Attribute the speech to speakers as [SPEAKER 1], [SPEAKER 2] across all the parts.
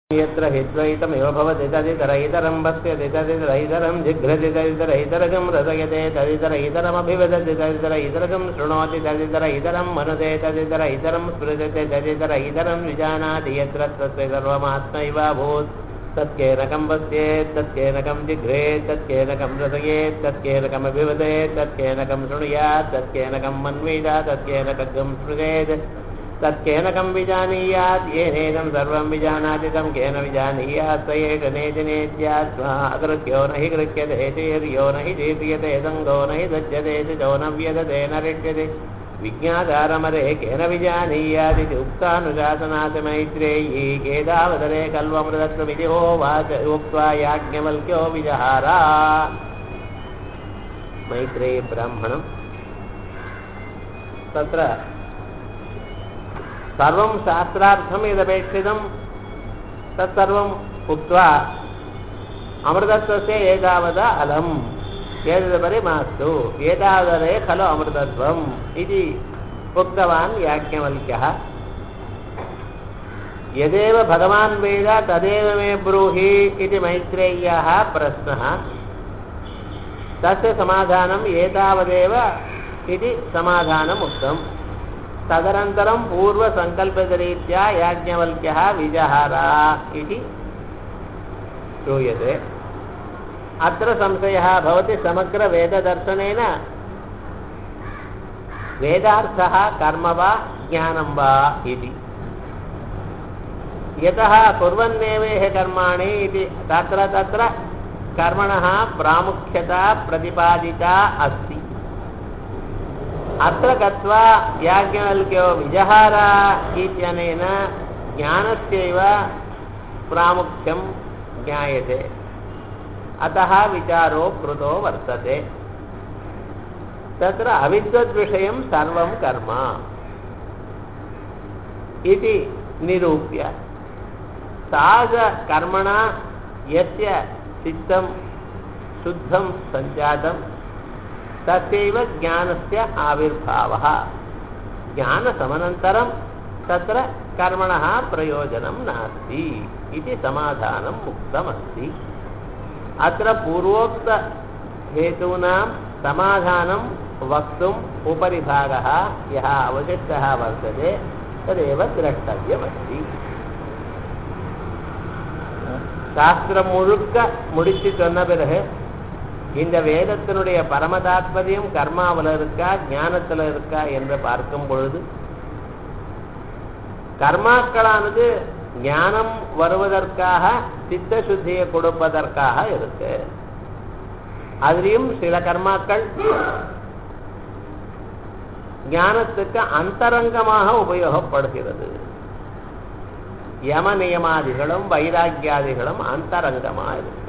[SPEAKER 1] यत्र हिद्वैतमिव भवति तदितरैतरं पश्यति तदितरैतरं जिघ्रति तदितरैतरकं रसयते तदितरैतरमभिवदति तदितरैतरकं शृणोति तदितरैतरं मनुते तदितरैतरं स्मृजते तदितरैतरं विजानाति यत्र तस्य सर्वमात्मैवाभूत् तत्केनकं पश्येत् तत्केनकं जिघ्रेत् तत्केनकं रसयेत् तत्केनकमभिवदेत् तत्केनकं शृणुयात् तत्केनकं मन्वीत तत्केनकं स्मृजेत् तत्केनकं विजानीयात् येनेदं सर्वं विजानाति तं केन विजानीयात् स एष नेतिनेत्यात्मा अकृत्यो न हि गृह्यते चेर्यो न हि दीर्यते सङ्गो न हि सज्जते चो न व्यदते न रिष्यते विज्ञातारमरे केन विजानीयादिति उक्तानुशासनात् मैत्रेयी केदावदरे कल्वमृतत्वमिति होवाच उक्त्वा याज्ञवल्क्यो विजहारा मैत्रेयी ब्राह्मणं तत्र सर्वं शास्त्रार्थम् यदपेक्षितं तत्सर्वम् उक्त्वा अमृतत्वस्य एतावता अलम् एतदुपरि मास्तु एतावदरे खलु अमृतत्वम् इति उक्तवान् याज्ञवल्क्यः यदेव भगवान् वेद तदेव मे ब्रूहि इति मैत्रेय्याः प्रश्नः तस्य समाधानम् एतावदेव इति समाधानम् उक्तम् तदनन्तरं पूर्वसङ्कल्पितरीत्या याज्ञवल्क्यः विजहारा इति श्रूयते अत्र संशयः भवति समग्रवेददर्शनेन वेदार्थः कर्म वा ज्ञानं वा इति यतः कुर्वन्नेवेह कर्माणि इति तत्र तत्र कर्मणः प्रामुख्यता प्रतिपादिता अस्ति अत्र गत्वा याज्ञवल्क्यो विजहार इत्यनेन ज्ञानस्यैव प्रामुख्यं ज्ञायते अतः विचारो कृतो वर्तते तत्र अविद्वद्विषयं सर्वं कर्म इति निरूप्य तादृशकर्मणा यस्य चित्तं शुद्धं सञ्जातं तस्यैव ज्ञानस्य आविर्भावः ज्ञानसमनन्तरं तत्र कर्मणः प्रयोजनं नास्ति इति समाधानम् उक्तमस्ति अत्र पूर्वोक्तहेतूनां समाधानं वक्तुम् उपरि भागः यः अवशिष्टः वर्तते तदेव द्रष्टव्यमस्ति சாஸ்திரம் முழுக்க முடித்து சொன்ன பிறகு இந்த வேதத்தினுடைய பரம தாத்பரியம் கர்மாவில் இருக்கா ஞானத்தில் இருக்கா என்று பார்க்கும் பொழுது கர்மாக்களானது ஞானம் வருவதற்காக சித்த சுத்தியை கொடுப்பதற்காக இருக்கு அதுலேயும் சில கர்மாக்கள் ஞானத்துக்கு அந்தரங்கமாக உபயோகப்படுகிறது யம நியமாதிகளும் வைராக்கியாதிகளும் அந்தரங்கமாக இருக்கு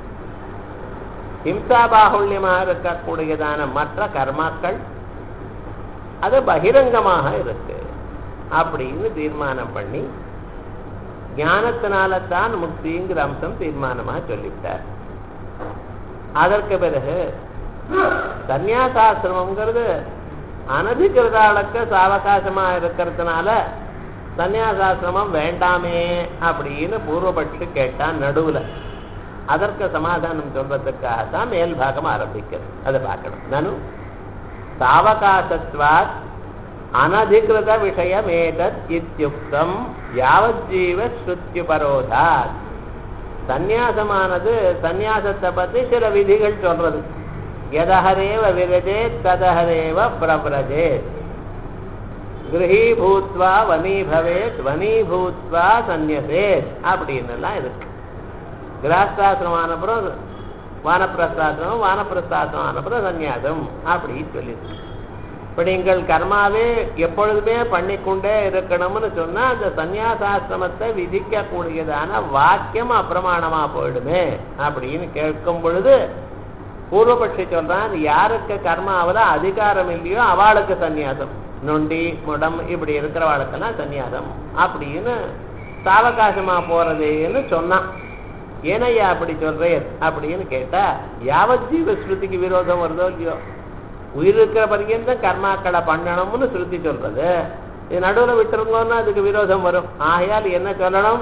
[SPEAKER 1] ஹிம்சா பாகுல்யமாக இருக்கக்கூடியதான மற்ற கர்மாக்கள் அது பகிரங்கமாக இருக்கு அப்படின்னு தீர்மானம் பண்ணி ஞானத்தினால தான் முக்திங்கிற அம்சம் தீர்மானமாக சொல்லிவிட்டார் அதற்கு பிறகு சந்நியாசாசிரமங்கிறது அனதிகிருதாளுக்கு சாவகாசமா இருக்கிறதுனால சந்நியாசாசிரமம் வேண்டாமே அப்படின்னு பூர்வபட்சி கேட்டான் நடுவுல அதற்கு சமாதானம் சொல்றதுக்காகத்தான் மேல் பாகம் ஆரம்பிக்கிறது அதை பார்க்கணும் நனு சாவகாசத்வாத் அனதிகிருத விஷயமேதத் இத்தியுக்தம் யாவஜீவ ஸ்ருத்யுபரோதாத் சந்நியாசமானது சந்நியாசத்தை பற்றி சில விதிகள் சொல்றது எதஹரேவ விரஜே ததஹரேவ பிரபிரஜேத் கிரகீபூத்வா வனீபவேத் வனீபூத்வா சந்நியசேத் அப்படின்னு எல்லாம் இருக்கு கிரகஸ்தாசிரமம் ஆனப்புறம் வானப்பிரஸ்தாசிரமம் வானப்பிரஸ்தாசிரமம் ஆனப்புறம் சந்நியாசம் அப்படின்னு சொல்லியிருக்கு இப்போ நீங்கள் கர்மாவே எப்பொழுதுமே பண்ணிக்கொண்டே இருக்கணும்னு சொன்னா அந்த சந்நியாசாசிரமத்தை விதிக்கக்கூடியதான வாக்கியம் அப்பிரமாணமா போயிடுமே அப்படின்னு கேட்கும் பொழுது பூர்வபட்சி சொல்றான் யாருக்கு கர்மாவில் அதிகாரம் இல்லையோ அவளுக்கு சந்நியாசம் நொண்டி முடம் இப்படி இருக்கிறவாளுக்கெல்லாம் சந்நியாசம் அப்படின்னு சாவகாசமா போறதுன்னு சொன்னான் ஏனையா அப்படி சொல்றேன் அப்படின்னு கேட்டா யாவத் ஜீவ ஸ்ருதிக்கு விரோதம் வருதோ இல்லையோ உயிர் இருக்கிற பர்யந்தம் கர்மாக்களை பண்ணணும்னு ஸ்ருதி சொல்றது இது நடுவில் விட்டுருங்கோன்னா அதுக்கு விரோதம் வரும் ஆகையால் என்ன சொல்லணும்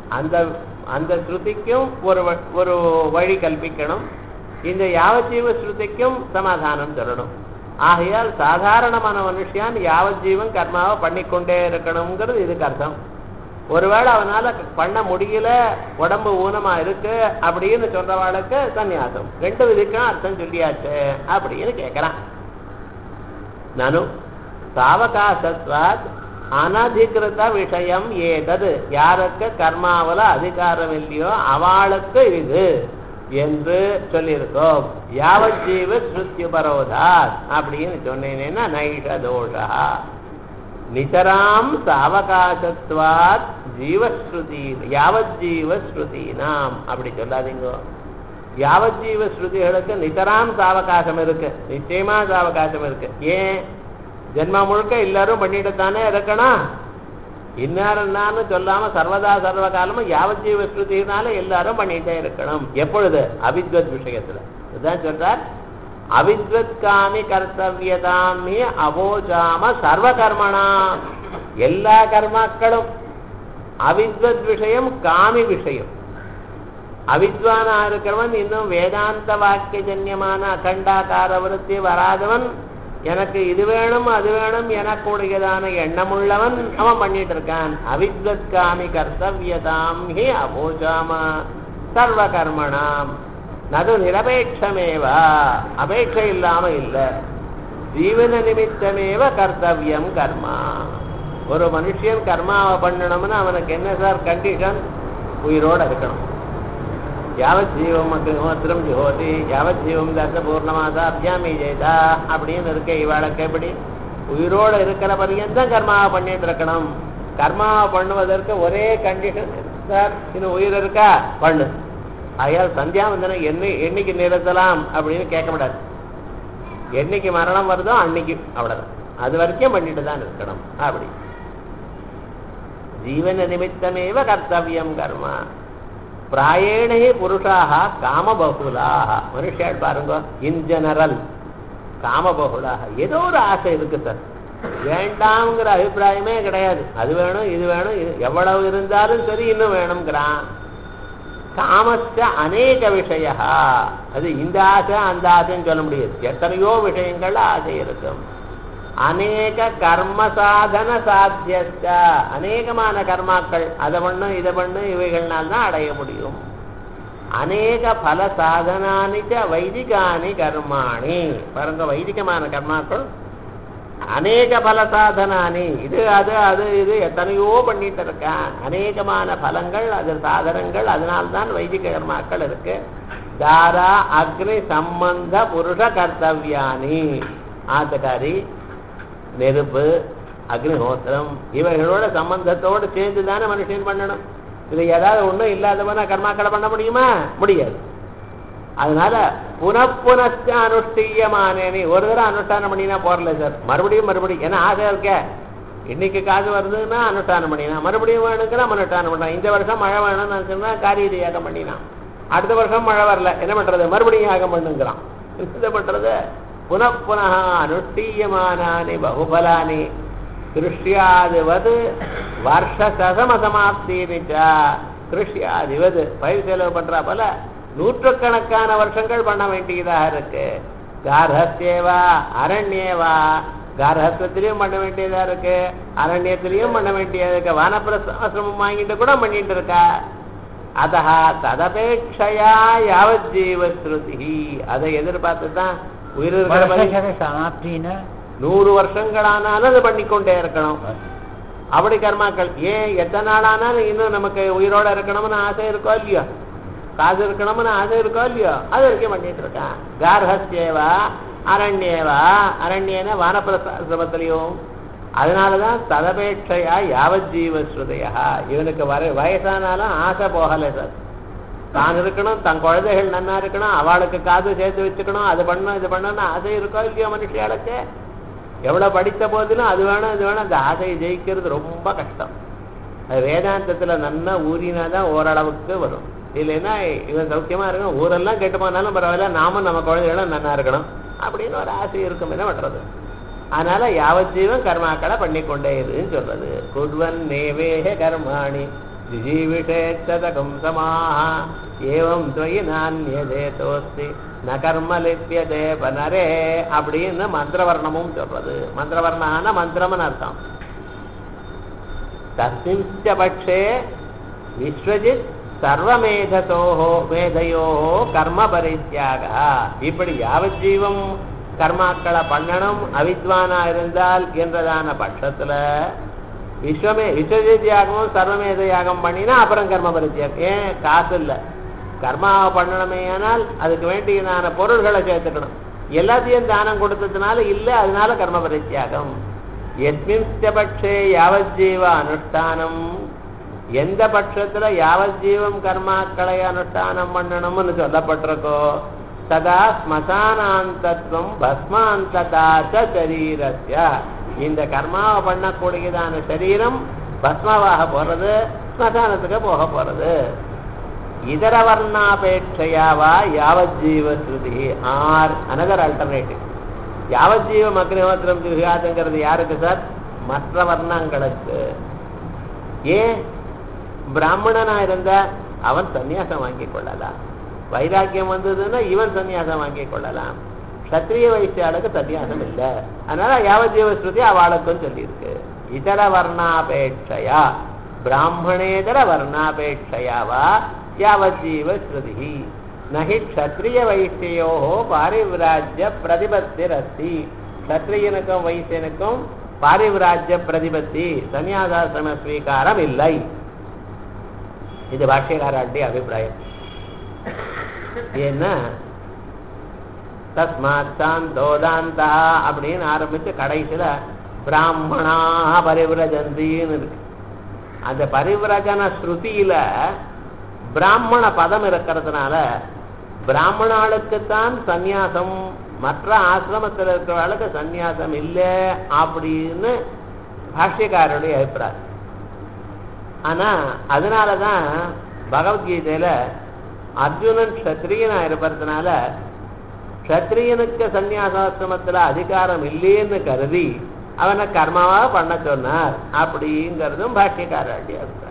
[SPEAKER 1] அந்த அந்த ஸ்ருதிக்கும் ஒரு வ- ஒரு வழி கல்பிக்கணும் இந்த யாவஜீவ ஸ்ருதிக்கும் சமாதானம் சொல்லணும் ஆகையால் சாதாரணமான மனுஷியான் யாவஜீவன் கர்மாவை பண்ணிக்கொண்டே இருக்கணுங்கிறது இதுக்கு அர்த்தம் ஒருவேளை அவனால பண்ண முடியல உடம்பு ஊனமா இருக்கு அப்படின்னு சொல்றவாளுக்கு சந்நியாசம் ரெண்டு விதிக்கும் அர்த்தம் சொல்லியாச்சு அப்படின்னு கேட்கறான் நனு சாவகாசத்வாத் அனதிகிருத விஷயம் ஏதது யாருக்கு கர்மாவுல அதிகாரம் இல்லையோ அவளுக்கு இது என்று சொல்லியிருக்கோம் யாவஜீவ ஸ்ருத்யுபரோதாத் அப்படின்னு சொன்னேன்னா நைஷ தோஷா நிதராம் சாவகாசத்வாத் ஜீவஸ்ருதி யாவஜீவ ஸ்ருதீனாம் அப்படி சொல்லாதீங்க யாவஜீவ ஸ்ருதிகளுக்கு நிதராம் சாவகாசம் இருக்கு நிச்சயமா சாவகாசம் இருக்கு ஏன் ஜென்மா முழுக்க எல்லாரும் பண்ணிட்டு தானே இருக்கணும் இன்னாருன்னு சொல்லாம சர்வதா சர்வ காலமும் யாவஜீவ ஸ்ருதினால எல்லாரும் பண்ணிட்டே இருக்கணும் எப்பொழுது அவித்வத் விஷயத்துல இதுதான் சொல்றார் அவித்வத் காமி கர்த்தவியதாமி அவோஜாம சர்வ கர்மணா எல்லா கர்மாக்களும் அவித்வத் விஷயம் காமி விஷயம் அவித்வானா இருக்கிறவன் இன்னும் வேதாந்த வாக்கியஜன்யமான அகண்டாகார விருத்தி வராதவன் எனக்கு இது வேணும் அது வேணும் எனக்கூடியதான எண்ணமுள்ளவன் அவன் பண்ணிட்டு இருக்கான் அவித்வத் காமி கர்த்தவியதாம் ஹி அபோஜாம சர்வ கர்மணாம் நது நிரபேட்சமேவா அபேட்சை இல்லாம இல்ல ஜீவன நிமித்தமேவ கர்த்தவியம் கர்மா ஒரு மனுஷன் கர்மாவை பண்ணணும்னா அவனுக்கு என்ன சார் கண்டிஷன் உயிரோட இருக்கணும் யாவத் ஜீவம் அக்னிஹோத்திரம் ஜிஹோதி யாவத் ஜீவம் தச பூர்ணமாதா அபியாமி ஜெயதா அப்படின்னு இருக்க இவாளுக்கு எப்படி உயிரோட இருக்கிற பர்யந்தம் கர்மாவை பண்ணிட்டு இருக்கணும் கர்மாவை பண்ணுவதற்கு ஒரே கண்டிஷன் சார் இன்னும் உயிர் இருக்கா பண்ணு ஆகையால் சந்தியாவந்தனம் என்னை என்னைக்கு நிறுத்தலாம் அப்படின்னு கேட்கக்கூடாது என்னைக்கு மரணம் வருதோ அன்னைக்கு அவ்வளவுதான் அது வரைக்கும் பண்ணிட்டு தான் இருக்கணும் அப்படி ஜீவன நிமித்தமேவ கர்த்தவியம் கர்மா பிராயணே புருஷாக காமபகுலாக மனுஷாள் பாருங்க இன் ஜெனரல் காமபகுலாக ஏதோ ஒரு ஆசை இருக்கு சார் வேண்டாம்ங்கிற அபிப்பிராயமே கிடையாது அது வேணும் இது வேணும் இது எவ்வளவு இருந்தாலும் சரி இன்னும் வேணுங்கிறான் காமஸ்ட அநேக விஷய அது இந்த ஆசை அந்த ஆசைன்னு சொல்ல முடியாது எத்தனையோ விஷயங்கள்ல ஆசை இருக்கும் அநேக கர்ம சாதன சாத்தியஸ்ட அநேகமான கர்மாக்கள் அதை பண்ணும் இதை பண்ணும் இவைகள்னால் தான் அடைய முடியும் அநேக பல சாதனானிச்ச வைதிகானி கர்மாணி பாருங்க வைதிகமான கர்மாக்கள் அநேக பல சாதனானி இது அது அது இது எத்தனையோ பண்ணிட்டு இருக்கான் அநேகமான பலங்கள் அது சாதனங்கள் அதனால்தான் வைதிக கர்மாக்கள் இருக்கு தாரா அக்னி சம்பந்த புருஷ கர்த்தவியானி ஆத்தக்காரி நெருப்பு அக்னிஹோத்திரம் இவைகளோட சம்பந்தத்தோடு சேர்ந்து தானே மனுஷன் பண்ணணும் இது ஏதாவது ஒண்ணும் இல்லாதவனா கர்மாக்களை பண்ண முடியுமா முடியாது அதனால புனப்புனஸ்த அனுஷ்டியமானேனி ஒரு தடவை அனுஷ்டானம் பண்ணினா போறல சார் மறுபடியும் மறுபடியும் ஏன்னா ஆசை இருக்க இன்னைக்கு காசு வருதுன்னா அனுஷ்டானம் பண்ணினா மறுபடியும் வேணுங்கிற அனுஷ்டானம் பண்ணலாம் இந்த வருஷம் மழை வேணும்னு சொன்னா காரிய யாகம் பண்ணினான் அடுத்த வருஷம் மழை வரல என்ன பண்றது மறுபடியும் யாகம் பண்ணுங்கிறான் என்ன பண்றது புனப்புனः அனுஷ்டீயமானானி பகுபலானி கிருஷ்யாதிவது வருஷசமசமாப்தீனிச்ச கிருஷ்யாதிவது பயிர் செலவு பண்றா போல நூற்றுக்கணக்கான வருஷங்கள் பண்ண வேண்டியதாக இருக்கு கார்ஹஸ்யேவா அரண்யேவா கார்ஹஸ்வத்திலையும் பண்ண வேண்டியதா இருக்கு அரண்யத்திலையும் பண்ண வேண்டியதா இருக்கு வானப்பிரசிரமம் வாங்கிட்டு கூட பண்ணிட்டு இருக்கா அதா ததபேட்சையா யாவத் ஜீவஸ்ருதி அதை எதிர்பார்த்து தான் உயிர் இருக்கிற மாதிரி
[SPEAKER 2] வருஷ சமாப்தினா
[SPEAKER 1] நூறு வருஷங்களானாலும் அது பண்ணிக்கொண்டே இருக்கணும் அப்படி கர்மாக்கள் ஏன் எத்தனை நாளானாலும் இன்னும் நமக்கு உயிரோட இருக்கணும்னு ஆசை இருக்கோ இல்லையோ காசு இருக்கணும்னு ஆசை இருக்கோ இல்லையோ அது வரைக்கும் பண்ணிட்டு இருக்கான் கார்ஹஸ்யேவா அரண்யேவா அரண்யேன வானப்பிரசிரமத்திலையும் அதனாலதான் ததபேட்சையா யாவத் ஜீவஸ்ருதையா இவனுக்கு வர வயசானாலும் ஆசை போகலை சார் தான் இருக்கணும் தன் குழந்தைகள் நன்னா இருக்கணும் அவளுக்கு காது சேர்த்து வச்சுக்கணும் அது பண்ணணும் இது பண்ணணும்னு ஆசை இருக்கோ இல்லையோ மனுஷியாளுக்கு எவ்வளவு படித்த போதிலும் அது வேணும் இது வேணும் அந்த ஆசையை ஜெயிக்கிறது ரொம்ப கஷ்டம் அது வேதாந்தத்துல நன்னா ஊறினா தான் ஓரளவுக்கு வரும் இல்லைன்னா இவன் சௌக்கியமா இருக்கணும் ஊரெல்லாம் கெட்டு போனாலும் பரவாயில்ல நாமும் நம்ம குழந்தைகளும் நன்னா இருக்கணும் அப்படின்னு ஒரு ஆசை இருக்கும் என்ன பண்றது அதனால யாவத் ஜீவன் கர்மாக்களை பண்ணிக்கொண்டே இருன்னு சொல்றது குர்வன் நேவேக கர்மாணி ஜிஜீவிஷேத்ததகம் சமாஹ ஏவம் துவயி நானியதேதோஸ்தி ந கர்ம லிப்பியதே பனரே அப்படின்னு மந்திரவர்ணமும் சொல்றது மந்திரவர்ணான மந்திரம்னு அர்த்தம் தஸ்மிஞ்ச பட்சே விஸ்வஜித் சர்வமேதசோஹோ மேதையோஹோ கர்ம பரித்தியாக இப்படி யாவஜீவம் கர்மாக்களை பண்ணணும் அவித்வானா இருந்தால் என்றதான பட்சத்துல விஸ்வமே விஸ்வஜித் யாகமும் சர்வமேத யாகம் பண்ணினா அப்புறம் கர்ம பரித்தியாகம் ஏன் காசு இல்லை கர்மாவை பண்ணணுமே ஆனால் அதுக்கு வேண்டியதான பொருள்களை சேர்த்துக்கணும் எல்லாத்தையும் தானம் கொடுத்ததுனால இல்லை அதனால கர்ம பரித்தியாகம் எஸ்மின்ஸ்ட பட்சே யாவஜீவ அனுஷ்டானம் எந்த பட்சத்துல யாவஜீவம் கர்மாக்களை அனுஷ்டானம் பண்ணணும்னு சொல்லப்பட்டிருக்கோ ததா ஸ்மசானாந்தத்துவம் பஸ்மாந்ததாச்ச சரீரஸ்ய இந்த கர்மாவை பண்ணக்கூடியதான சரீரம் பஸ்மாவாக போறது ஸ்மசானத்துக்கு போக போறது இதர வர்ணாபேட்சையாவா யாவஜீவ ஸ்ருதி ஆர் அனதர் அல்டர்னேட்டிவ் யாவஜீவம் அக்னிஹோத்திரம் ஜிஹாதுங்கிறது யாருக்கு சார் மற்ற வர்ணங்களுக்கு ஏன் பிராமணனா இருந்தா அவன் சந்நியாசம் வாங்கிக் கொள்ளலாம் வைராக்கியம் வந்ததுன்னா இவன் சந்நியாசம் வாங்கிக் கொள்ளலாம் சத்திரிய வைசியாளுக்கு சந்நியாசம் இல்லை அதனால யாவஜீவ ஸ்ருதி அவளுக்கும் சொல்லியிருக்கு இதர வர்ணாபேட்சையா பிராமணேதர வர்ணாபேட்சையாவா யாவஜீவ ஸ்ருதி நகி க்ஷத்ரிய வைசியோ பாரிவிராஜ்ய பிரதிபத்திரஸ்தி க்ஷத்ரியனுக்கும் வைசியனுக்கும் பாரிவிராஜ்ய பிரதிபத்தி சன்னியாசாசிரம ஸ்வீகாரம் இல்லை இது பாஷ்யக்காராட்டி அபிப்பிராயம் ஏன்னா தஸ்மாத் சாந்தோதாந்தா அப்படின்னு ஆரம்பிச்சு கடைசியில பிராமணா பரிவிரஜந்தின்னு இருக்கு அந்த பரிவிரஜன ஸ்ருதியில பிராமண பதம் இருக்கிறதுனால பிராமணாளுக்குத்தான் சந்நியாசம் மற்ற ஆசிரமத்தில் இருக்கிறவளுக்கு சந்நியாசம் இல்லை அப்படின்னு பாஷ்யக்காரருடைய அபிப்பிராயம் ஆனா அதனாலதான் பகவத்கீதையில அர்ஜுனன் க்ஷத்ரியனா இருப்பதுனால க்ஷத்ரியனுக்கு சந்நியாசாசிரமத்துல அதிகாரம் இல்லைன்னு கருதி அவனை கர்மாவா பண்ண சொன்னார் அப்படிங்கிறதும் பாஷ்யக்காரருடைய அபிப்பிராயம்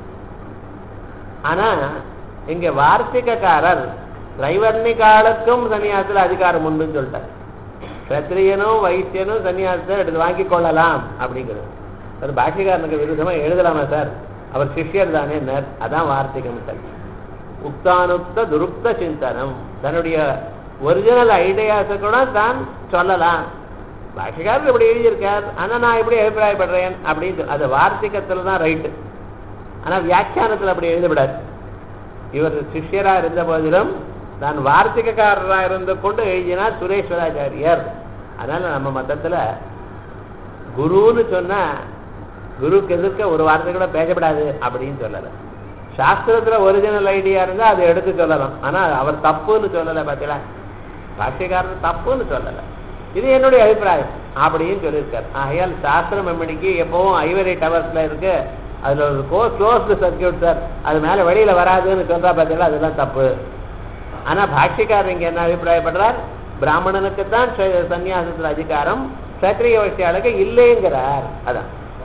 [SPEAKER 1] ஆனா இங்க வார்த்திகக்காரர் திரைவர்ணிகாலுக்கும் சன்னியாசத்துல அதிகாரம் உண்டுன்னு சொல்லிட்டார் கத்திரியனும் வைத்தியனும் சன்னியாசத்தை எடுத்து வாங்கி கொள்ளலாம் அப்படிங்கிறது அது பாஷ்யக்காரனுக்கு விருதமா எழுதலாமா சார் அவர் சிஷ்யர் தானே அதான் வார்த்திகம் சார் உக்தானுக்த துருக்த சிந்தனம் தன்னுடைய ஒரிஜினல் ஐடியாஸை கூட தான் சொல்லலாம் பாஷகாரர் இப்படி எழுதியிருக்கார் ஆனா நான் எப்படி அபிப்பிராயப்படுறேன் அப்படின்னு அது வார்த்திகத்துல தான் ரைட்டு ஆனா வியாக்கியானத்துல அப்படி எழுதப்படாது இவர் சிஷ்யரா இருந்த போதிலும் நான் வார்த்திகக்காரரா இருந்து கொண்டு எழுதினார் சுரேஸ்வராச்சாரியர் அதனால நம்ம மதத்துல குருன்னு சொன்னா குருக்கு எதிர்க்க ஒரு வார்த்தை கூட பேசப்படாது அப்படின்னு சொல்லல சாஸ்திரத்துல ஒரிஜினல் ஐடியா இருந்தா அதை எடுத்து சொல்லலாம் ஆனா அவர் தப்புன்னு சொல்லல பாத்தீங்களா பாஷ்யக்காரர் தப்புன்னு சொல்லல இது என்னுடைய அபிப்பிராயம் அப்படின்னு சொல்லியிருக்காரு ஆகையால் சாஸ்திரம் எம்மணிக்கு எப்பவும் ஐவரி டவர்ஸ்ல இருக்கு அதுல ஒரு கோ க்ளோஸ்டு சர்க்கியூட் சார் அது மேல வெளியில வராதுன்னு சொல்றா பார்த்தீங்களா அதெல்லாம் தப்பு ஆனா பாஷ்யக்காரர் இங்க என்ன அபிப்பிராயப்படுறார் பிராமணனுக்கு தான் சன்னியாசத்துல அதிகாரம் சத்திரிய வசியாளுக்கு இல்லைங்கிறார் அதான்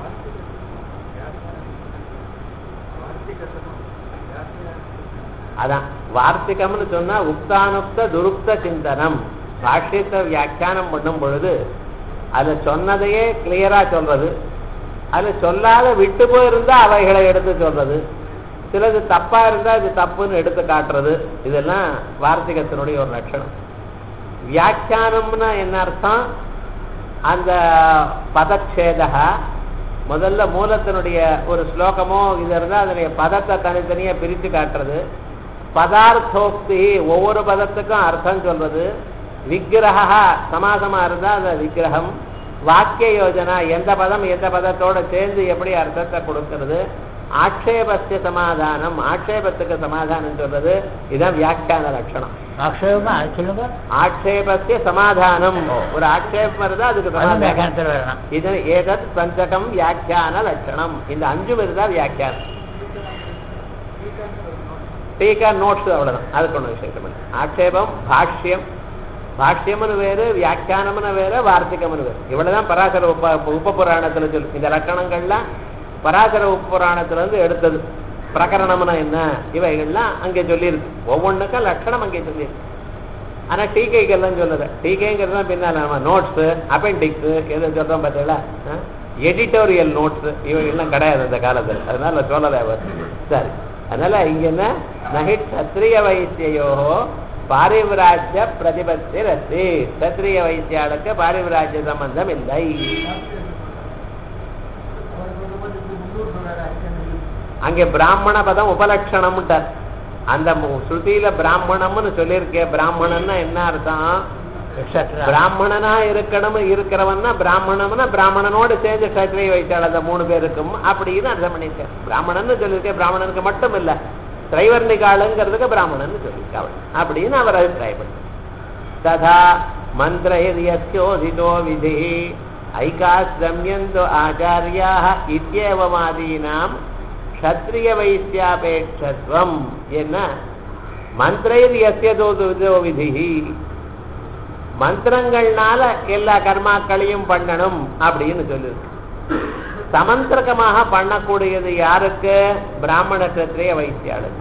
[SPEAKER 1] அதான் வார்த்திகம்னு சொன்னா உக்தானுக்த துருக்த சிந்தனம் பாஷ்யத்தை வியாக்கியானம் பண்ணும் பொழுது அதை சொன்னதையே கிளியரா சொல்றது அது சொல்லாத விட்டு போயிருந்தா அவைகளை எடுத்து சொல்றது சிலது தப்பா இருந்தா இது தப்புன்னு எடுத்து காட்டுறது இதெல்லாம் வார்த்திகத்தினுடைய ஒரு லட்சணம் வியாக்கியானம்னா என்ன அர்த்தம் அந்த பதச்சேதா முதல்ல மூலத்தினுடைய ஒரு ஸ்லோகமோ இது இருந்தால் அதனுடைய பதத்தை தனித்தனியா பிரித்து காட்டுறது பதார்த்தோக்தி ஒவ்வொரு பதத்துக்கும் அர்த்தம் சொல்றது விக்கிரகா சமாசமா இருந்தா அந்த விக்கிரகம் வாக்கிய யோஜனா எந்த பதம் எந்த பதத்தோட சேர்ந்து எப்படி அர்த்தத்தை கொடுக்கிறது ஆட்சேபஸ்ய சமாதானம் ஆட்சேபத்துக்கு சமாதானம் சொல்றது இதுதான் வியாக்கியான லட்சணம்
[SPEAKER 2] ஆக்ஷேபமா சொல்லுங்க
[SPEAKER 1] ஆட்சேபஸ்ய சமாதானம் ஒரு ஆட்சேபம் இருந்தா அதுக்கு
[SPEAKER 2] அது
[SPEAKER 1] சமாதானம்
[SPEAKER 2] வியாக்கியானத்தில் வரணும்
[SPEAKER 1] இது ஏதத் பஞ்சகம் வியாக்கியான லட்சணம் இந்த அஞ்சு இருந்தா வியாக்கியானம் டீக்கா நோட்ஸ் அவ்வளவுதான் அதுக்கு ஒண்ணு விசேஷம் இல்லை. ஆட்சேபம் பாஷ்யம் பாஷ்யம்னு வேறு வியாக்கியானம்னு வேறு வார்த்திகம்னு வேறு இவ்வளவுதான் பராசர உப உப புராணத்துல சொல்லு இந்த லட்சணங்கள்லாம் பராசர உப புராணத்துல இருந்து எடுத்தது பிரகரணம்னா என்ன இவைகள்லாம் அங்கே சொல்லியிருக்கு ஒவ்வொன்றுக்கும் லட்சணம் அங்கே சொல்லியிருக்கு ஆனா டீக்கைக்கெல்லாம் சொல்லல டீக்கைங்கிறது தான் பின்னால நம்ம நோட்ஸ் அப்பெண்டிக்ஸ் எது சொல்றோம் பார்த்தீங்களா எடிட்டோரியல் நோட்ஸ் இவைகள்லாம் கிடையாது அந்த காலத்துல அதனால சொல்லலை அவர் சரி அதனால இங்க என்ன நகி சத்திரிய வைத்தியோ பாரிவிராஜ்ய பிரதிபத்தி ரத்தி சத்திரிய வைத்தியாளுக்கு பாரிவிராஜ்ய சம்பந்தம் இல்லை அங்கே பிராமண பதம் உபலட்சணம்ட்டார் அந்த மு- ஸ்ருதியில பிராமணம்னு சொல்லியிருக்கேன் பிராமணன்னா என்ன அர்த்தம் பிராமணனா இருக்கணும் இருக்கிறவன்னா பிராமணம்னா பிராமணனோடு சேர்ந்து கத்திரை வைத்தாள் அந்த மூணு பேருக்கும் அப்படின்னு அர்த்தம் பண்ணியிருக்கேன் பிராமணன்னு சொல்லியிருக்கேன் பிராமணனுக்கு மட்டும் இல்ல திரைவர்ணிகாளுங்கிறதுக்கு பிராமணன் சொல்லியிருக்கேன் அவள் அப்படின்னு அவர் அபிப்பிராயப்பட்டார் ததா மந்திரைர்யோதிதோ விதி ஐகாசிரமியந்தோ ஆச்சாரியாக இத்தியேவமாதீனாம் க்ஷத்ரிய வைத்தியாபேட்சத்வம் என்ன மந்திரைர் எஸ்யதோ விதோ விதி மந்திரங்கள்னால எல்லா கர்மாக்களையும் பண்ணணும் அப்படின்னு சொல்லிருக்கு சமந்திரகமாக பண்ணக்கூடியது யாருக்கு பிராமண கத்திரிய வைத்தியாளுக்கு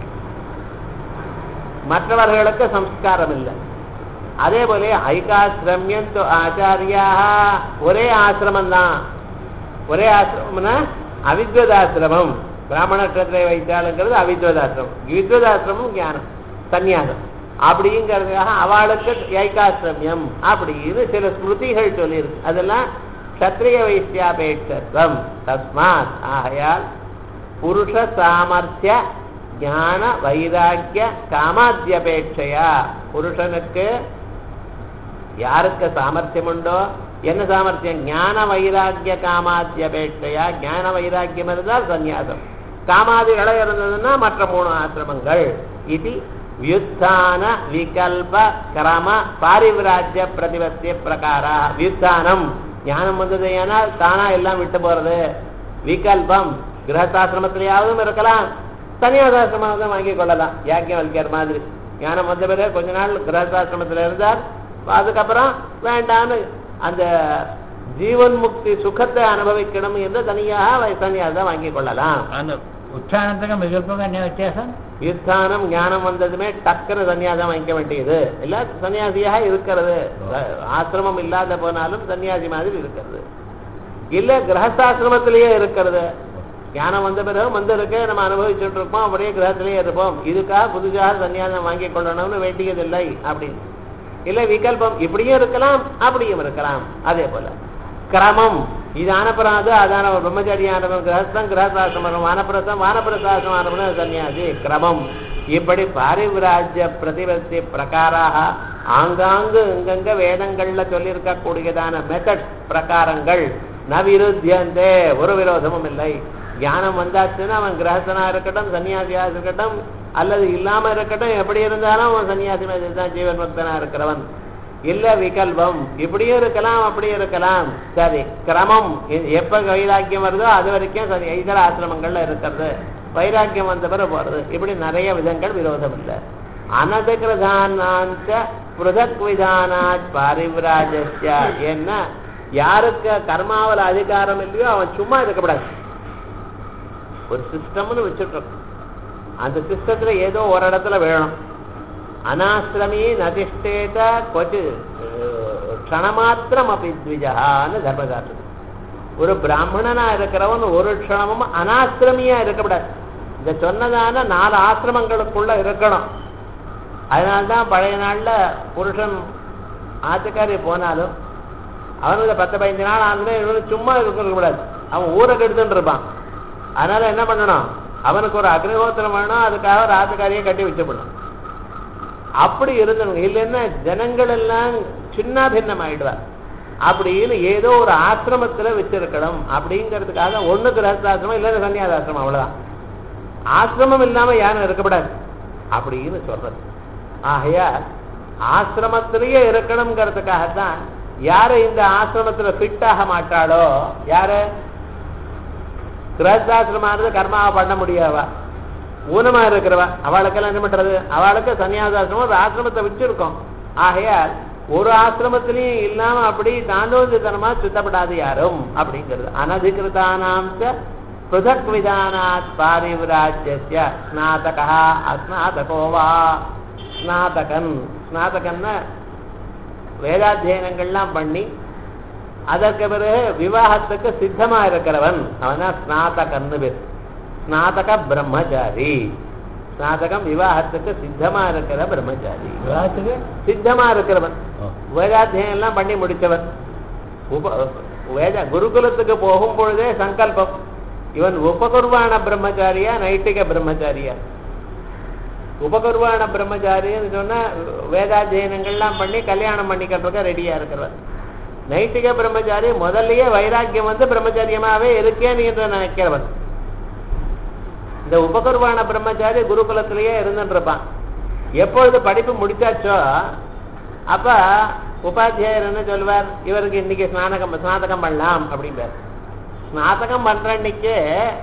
[SPEAKER 1] மற்றவர்களுக்கு சம்ஸ்காரம் இல்லை அதே போல ஐகாசிரமியம் ஆச்சாரியாக ஒரே ஆசிரமம் தான் ஒரே ஆசிரமம்னா அவித்வதாசிரமம் பிராமண கத்திரை வைத்தாளுங்கிறது அவித்வதாசிரமம் வித்வதாசிரமம் ஞானம் சந்நியாசம் அப்படிங்கிறதுக்காக அவளுக்கு ஐகாசிரமியம் அப்படின்னு சில ஸ்மிருதிகள் சொல்லியிருக்கு அதெல்லாம் க்ஷத்ரிய வைத்தியாபேட்சத்துவம் தஸ்மாத் ஆகையால் புருஷ சாமர்த்திய ஞான வைராக்கிய காமாத்தியபேட்சையா புருஷனுக்கு யாருக்கு சாமர்த்தியம் உண்டோ என்ன சாமர்த்தியம் ஞான வைராக்கிய காமாத்தியபேட்சையா ஞான வைராக்கியம் இருந்தால் சந்நியாசம் காமாதிகளை இருந்ததுன்னா மற்ற மூணு ஆசிரமங்கள் இது வியுத்தான விகல்ப கிரம பாரிவிராஜ்ய பிரதிபத்திய பிரகாரா வியுத்தானம் ஞானம் வந்தது ஏனால் தானா எல்லாம் விட்டு போறது விகல்பம் கிரகஸ்தாசிரமத்திலேயாவதும் இருக்கலாம் சன்னியாசாசிரமாக வாங்கிக் கொள்ளலாம் யாக்கியம் வலிக்கிற மாதிரி ஞானம் வந்த பிறகு கொஞ்ச நாள் கிரகஸ்தாசிரமத்தில் இருந்தார் அதுக்கப்புறம் வேண்டான்னு அந்த ஜீவன் முக்தி சுகத்தை அனுபவிக்கணும் என்று தனியாக சன்னியாசம் வாங்கிக் கொள்ளலாம்
[SPEAKER 2] அந்த உச்சாரணத்துக்கும் விகல்பம் என்ன வித்தியாசம்
[SPEAKER 1] யுத்தானம் ஞானம் வந்ததுமே டக்குன்னு சன்னியாசம் வாங்கிக்க வேண்டியது இல்ல சன்னியாசியாக இருக்கிறது ஆசிரமம் இல்லாத போனாலும் சன்னியாசி மாதிரி இருக்கிறது இல்ல கிரகஸ்தாசிரமத்திலேயே இருக்கிறது ஞானம் வந்த பிறகு வந்து இருக்கு நம்ம அனுபவிச்சுட்டு இருப்போம் அப்படியே கிரகத்திலேயே இருப்போம் இதுக்காக புதுசாக சன்னியாசம் வாங்கி கொள்ளணும்னு வேண்டியதில்லை அப்படின்னு இல்ல விகல்பம் இப்படியும் இருக்கலாம் அப்படியும் இருக்கலாம் அதே போல கிரமம் இது ஆனப்பராது அதான பிரம்மச்சாரி ஆனவன் கிரகஸ்தம் கிரகசாசிரமம் வானப்பிரசம் வானப்பிரசாசம் ஆனவன் சன்னியாசி கிரமம் இப்படி பாரிவிராஜ்ய பிரதிபத்தி பிரகாராக ஆங்காங்கு இங்கங்க வேதங்கள்ல சொல்லியிருக்கக்கூடியதான மெத்தட் பிரகாரங்கள் ந விருத்தியந்தே ஒரு விரோதமும் இல்லை ஞானம் வந்தாச்சுன்னா அவன் கிரகஸ்தனா இருக்கட்டும் சன்னியாசியா இருக்கட்டும் அல்லது இல்லாம இருக்கட்டும் எப்படி இருந்தாலும் அவன் சன்னியாசி மாதிரி தான் ஜீவன் பக்தனா இருக்கிறவன் இல்ல விகல்பம் இப்படியும் இருக்கலாம் அப்படியும் இருக்கலாம் சரி கிரமம் எ- எப்ப வைராக்கியம் வருதோ அது வரைக்கும் சரி இதர ஆசிரமங்கள்ல இருக்கிறது வைராக்கியம் வந்த பிறகு போறது இப்படி நிறைய விதங்கள் விரோதம் இல்லை அனதிகிருதானாந்த பிருதக் விதானாத் பாரிவிராஜஸ்ய என்ன யாருக்கு கர்மாவில் அதிகாரம் இல்லையோ அவன் சும்மா இருக்கக்கூடாது ஒரு சிஸ்டம்னு வச்சுட்டு இருக்கோம் அந்த சிஸ்டத்துல ஏதோ ஒரு இடத்துல வேணும் அனாசிரமி நதிஷ்டேத கொச்சு க்ஷணமாத்திரம் அப்படி த்விஜான்னு தர்மசாஸ்திரம் ஒரு பிராமணனா இருக்கிறவன் ஒரு க்ஷணமும் அனாசிரமியா இருக்கக்கூடாது இந்த சொன்னதான நாலு ஆசிரமங்களுக்குள்ள இருக்கணும் அதனால்தான் பழைய நாள்ல புருஷன் ஆத்துக்காரி போனாலும் அவனுக்கு பத்து பதினஞ்சு நாள் ஆகுதுன்னா இவனுக்கு சும்மா இருக்கக்கூடாது அவன் ஊரை கெடுத்துட்டு இருப்பான் அதனால என்ன பண்ணணும் அவனுக்கு ஒரு அக்னிஹோத்திரம் வேணும் அதுக்காக ஒரு ஆத்துக்காரியை கட்டி வச்சுப்படணும் அப்படி இருந்தவங்க இல்லைன்னா ஜனங்கள் எல்லாம் சின்ன பின்னம் ஆயிடுவார் அப்படின்னு ஏதோ ஒரு ஆசிரமத்துல வச்சிருக்கணும் அப்படிங்கிறதுக்காக ஒண்ணு கிரகஸ்தாசிரமம் இல்லைன்னா சன்னியாசாசிரமம் அவ்வளவுதான் ஆசிரமம் இல்லாம யாரும் இருக்கக்கூடாது அப்படின்னு சொல்றது ஆகையா ஆசிரமத்திலேயே இருக்கணுங்கிறதுக்காகத்தான் யாரு இந்த ஆசிரமத்துல ஃபிட் ஆக மாட்டாளோ யாரு கிரகஸ்தாசிரமானது கர்மாவை பண்ண முடியாவா ஊனமா இருக்கிறவா அவளுக்கெல்லாம் என்ன பண்றது அவளுக்கு சன்னியாசாசிரமம் ஒரு ஆசிரமத்தை வச்சிருக்கோம் ஆகையால் ஒரு ஆசிரமத்திலையும் இல்லாம அப்படி தாண்டோதித்தனமா சுத்தப்படாது யாரும் அப்படிங்கிறது அனதிகிருதானாம் ச पृथक् विधानात् पारिव्राज्यस्य स्नातकः अस्नातको वा ஸ்நாதகன் ஸ்நாதகன்னா வேதாத்தியனங்கள்லாம் பண்ணி அதற்கு பிறகு விவாகத்துக்கு சித்தமா இருக்கிறவன் அவன் தான் ஸ்நாதகன்னு பேர் ஸ்நாதக பிரம்மச்சாரி ஸ்நாதகம் விவாகத்துக்கு சித்தமா இருக்கிற பிரம்மச்சாரி
[SPEAKER 2] விவாகத்துக்கு
[SPEAKER 1] சித்தமா இருக்கிறவன்
[SPEAKER 2] ஓ.
[SPEAKER 1] வேதாத்தியம் எல்லாம் பண்ணி முடிச்சவன் உப வேத குருகுலத்துக்கு போகும் பொழுதே சங்கல்பம் இவன் உபகுர்வான பிரம்மச்சாரியா நைட்டிக பிரம்மச்சாரியா உபகுர்வான பிரம்மச்சாரின்னு சொன்னா வேதாத்தியனங்கள்லாம் பண்ணி கல்யாணம் பண்ணிக்கிறதுக்கு ரெடியா இருக்கிறவன் நைட்டிக பிரம்மச்சாரி முதல்லயே வைராக்கியம் வந்து பிரம்மச்சாரியமாவே இருக்கேன் என்று நினைக்கிறவன் இந்த உபகுர்வான பிரம்மச்சாரி குருகுலத்திலேயே இருந்துட்டு இருப்பான் எப்பொழுது படிப்பு முடிச்சாச்சோ அப்ப உபாத்தியாயர் என்ன சொல்வார் இவருக்கு இன்னைக்கு ஸ்நானகம் ஸ்நாதகம் பண்ணலாம் அப்படிம்பார் ஸ்நாதகம் பண்ற அன்னைக்கு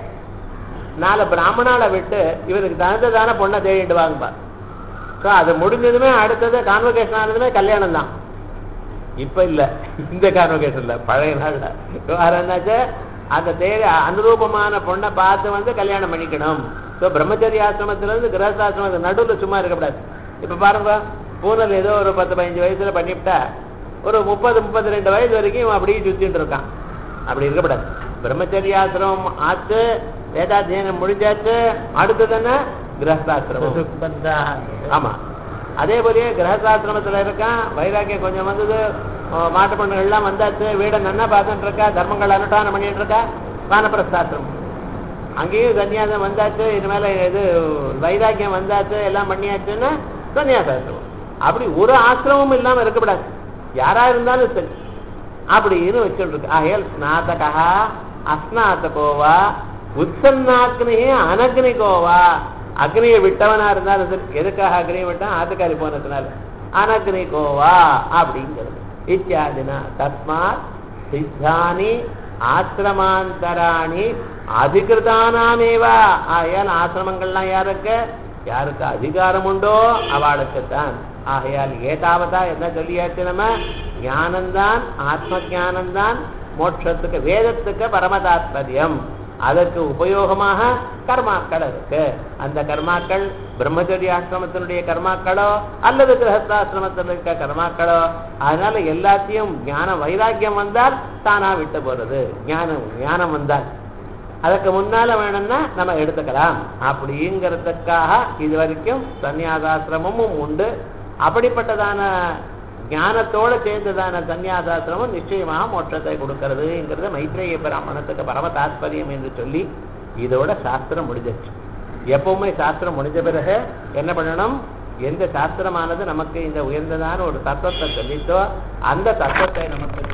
[SPEAKER 1] நாலு பிராமணால விட்டு இவருக்கு தகுந்ததான பொண்ணை தேடிட்டு வாங்கப்பா ஸோ அது முடிஞ்சதுமே அடுத்தது கான்வகேஷன் ஆனதுமே கல்யாணம் தான் இப்ப இல்ல இந்த கான்வகேஷன்ல பழைய நாள்ல வேற என்னாச்சு அந்த தேடி அனுரூபமான பொண்ணை பார்த்து வந்து கல்யாணம் பண்ணிக்கணும் ஸோ பிரம்மச்சரிய ஆசிரமத்துல இருந்து கிரகஸ்தாசிரமத்துக்கு நடுவில் சும்மா இருக்கக்கூடாது இப்ப பாருங்க பூனல் ஏதோ ஒரு பத்து பதினஞ்சு வயசுல பண்ணிவிட்டா ஒரு முப்பது முப்பத்தி ரெண்டு வயசு வரைக்கும் இவன் அப்படியே சுத்திட்டு இருக்கான் அப்படி இருக்கக்கூடாது பிரம்மச்சரியாசிரமம் ஆச்சு வேதாத்தியனம் முடிஞ்சாச்சு அடுத்தது என்ன கிரகஸ்தாசிரமம்
[SPEAKER 2] சுக்பந்தாக
[SPEAKER 1] ஆமா அதே போலயே கிரகசாஸ்திரமத்துல இருக்கான் வைராக்கியம் கொஞ்சம் வந்தது அஹ் மாட்டு பொண்ணுகள்லாம் வந்தாச்சு வீடை நன்னா பார்த்துட்டு இருக்கா தர்மங்கள் அனுஷ்டானம் பண்ணிட்டு இருக்கா வானப்பிரஸ்தாசிரமம் அங்கேயும் சன்னியாசம் வந்தாச்சு இனிமேல இது வைராக்கியம் வந்தாச்சு எல்லாம் பண்ணியாச்சுன்னா சன்னியாசாசிரமம் அப்படி ஒரு ஆசிரமமும் இல்லாம இருக்கக்கூடாது யாரா இருந்தாலும் சரி அப்படின்னு வச்சுட்டு இருக்கு ஆகையால் ஸ்நாதகா அஸ்நாதகோவா உத்சன்னாக்னி அனக்னிகோவா அக்னியை விட்டவனா இருந்தாலும் சரி எதுக்காக அக்னியை விட்டான் ஆத்துக்காரி போனதுனால அனக்னிகோவா அப்படிங்கிறது இத்தியாதினா தஸ்மாத் சித்தானி ஆசிரமாந்தராணி அதிகிருதானாமேவா ஆகையால் ஆசிரமங்கள்லாம் யாருக்கு யாருக்கு அதிகாரம் உண்டோ அவளுக்குத்தான் ஆகையால் ஏதாவதா என்ன சொல்லியாச்சு நம்ம ஞானம்தான் ஆத்ம ஞானம்தான் மோட்சத்துக்கு வேதத்துக்கு பரம தாத்பரியம் அதற்கு உபயோகமாக கர்மாக்கள் இருக்கு அந்த கர்மாக்கள் பிரம்மச்சரிய ஆசிரமத்தினுடைய கர்மாக்களோ அல்லது கிரகஸ்தாசிரமத்தில் இருக்க கர்மாக்களோ அதனால எல்லாத்தையும் ஞான வைராக்கியம் வந்தால் தானா விட்டு போறது ஞானம் ஞானம் வந்தால் அதுக்கு முன்னால வேணும்னா நம்ம எடுத்துக்கலாம் அப்படிங்கிறதுக்காக இது வரைக்கும் சன்னியாசாசிரமமும் உண்டு அப்படிப்பட்டதான ஞானத்தோட சேர்ந்ததான சன்னியாசாசிரமம் நிச்சயமாக மோட்சத்தை கொடுக்கறதுங்கிறது மைத்ரேய பிராமணத்துக்கு பரம தாத்பரியம் என்று சொல்லி இதோட சாஸ்திரம் முடிஞ்சிச்சு எப்பவுமே சாஸ்திரம் முடிஞ்ச பிறகு என்ன பண்ணணும் எந்த சாஸ்திரமானது நமக்கு இந்த உயர்ந்ததான ஒரு தத்துவத்தை சொல்லித்தோ அந்த தத்துவத்தை நமக்கு